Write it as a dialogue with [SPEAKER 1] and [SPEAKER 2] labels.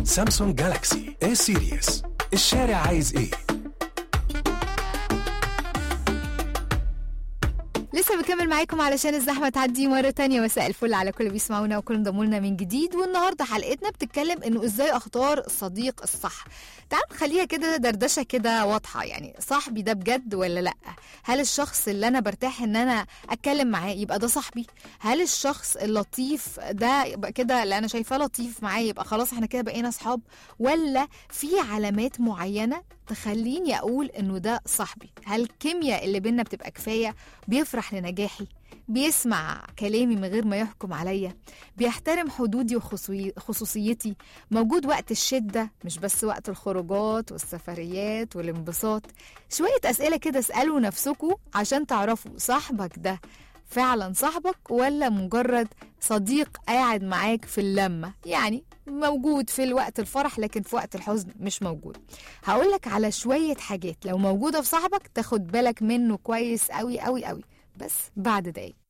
[SPEAKER 1] سامسونج جالاكسي اي سيريس الشارع عايز ايه
[SPEAKER 2] لسه بكمل معاكم علشان الزحمة تعدي مرة تانية مساء الفل على كل اللي بيسمعونا وكل انضموا لنا من جديد والنهاردة حلقتنا بتتكلم انه ازاي اختار الصديق الصح تعال نخليها كده دردشة كده واضحة يعني صاحبي ده بجد ولا لا هل الشخص اللي انا برتاح ان انا اتكلم معاه يبقى ده صاحبي هل الشخص اللطيف ده يبقى كده اللي انا شايفاه لطيف معاه يبقى خلاص احنا كده بقينا اصحاب ولا في علامات معينة تخليني اقول انه ده صاحبي هل الكيمياء اللي بينا بتبقى كفايه بيفرح لنجاحي بيسمع كلامي من غير ما يحكم عليا بيحترم حدودي وخصوصيتي موجود وقت الشدة مش بس وقت الخروجات والسفريات والانبساط شوية أسئلة كده اسألوا نفسكم عشان تعرفوا صاحبك ده فعلا صاحبك ولا مجرد صديق قاعد معاك في اللمة يعني موجود في الوقت الفرح لكن في وقت الحزن مش موجود هقولك على شوية حاجات لو موجودة في صاحبك تاخد بالك منه كويس قوي قوي قوي بس بعد دقايق